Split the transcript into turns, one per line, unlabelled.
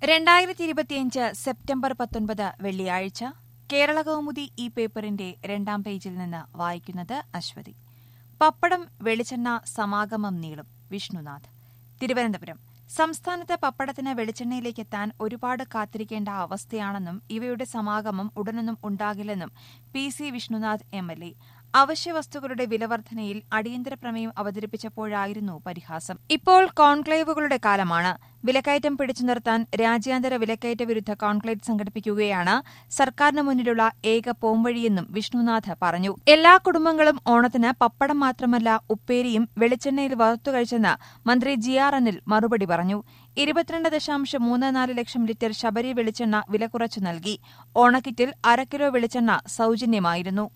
രണ്ടായിരത്തി ഇരുപത്തിയഞ്ച് സെപ്റ്റംബർ പത്തൊൻപത് വെള്ളിയാഴ്ച കേരള കൗമുദി ഈ പേപ്പറിന്റെ രണ്ടാം പേജിൽ നിന്ന് വായിക്കുന്നത് അശ്വതി പപ്പടം വെളിച്ചെണ്ണ സമാഗമം നീളും വിഷ്ണുനാഥ് തിരുവനന്തപുരം സംസ്ഥാനത്ത് പപ്പടത്തിന് വെളിച്ചെണ്ണയിലേക്ക് എത്താൻ ഒരുപാട് കാത്തിരിക്കേണ്ട അവസ്ഥയാണെന്നും ഇവയുടെ സമാഗമം ഉടനൊന്നും ഉണ്ടാകില്ലെന്നും P C Vishnunath M L A അവശ്യവസ്തുക്കളുടെ വിലവർധനയിൽ അടിയന്തര പ്രമേയം അവതരിപ്പിച്ചപ്പോഴായിരുന്നു പരിഹാസം ഇപ്പോൾ കോൺക്ലേവുകളുടെ കാലമാണ് വിലക്കയറ്റം പിടിച്ചു നിർത്താൻ രാജ്യാന്തര വിലക്കയറ്റ വിരുദ്ധ കോൺക്ലേവ് സംഘടിപ്പിക്കുകയാണ് സർക്കാരിന് മുന്നിലുള്ള ഏക പോംവഴിയെന്നും വിഷ്ണുനാഥ് പറഞ്ഞു എല്ലാ കുടുംബങ്ങളും ഓണത്തിന് പപ്പടം മാത്രമല്ല ഉപ്പേരിയും വെളിച്ചെണ്ണയിൽ വറുത്തു കഴിച്ചെന്ന് മന്ത്രി ജി ആർ അനിൽ മറുപടി പറഞ്ഞു ഇരുപത്തിരണ്ട് ദശാംശം മൂന്ന് നാല് ലക്ഷം ലിറ്റർ ശബരി വെളിച്ചെണ്ണ വില കുറച്ചു നൽകി ഓണക്കിറ്റിൽ അര കിലോ വെളിച്ചെണ്ണ സൌജന്യമായിരുന്നു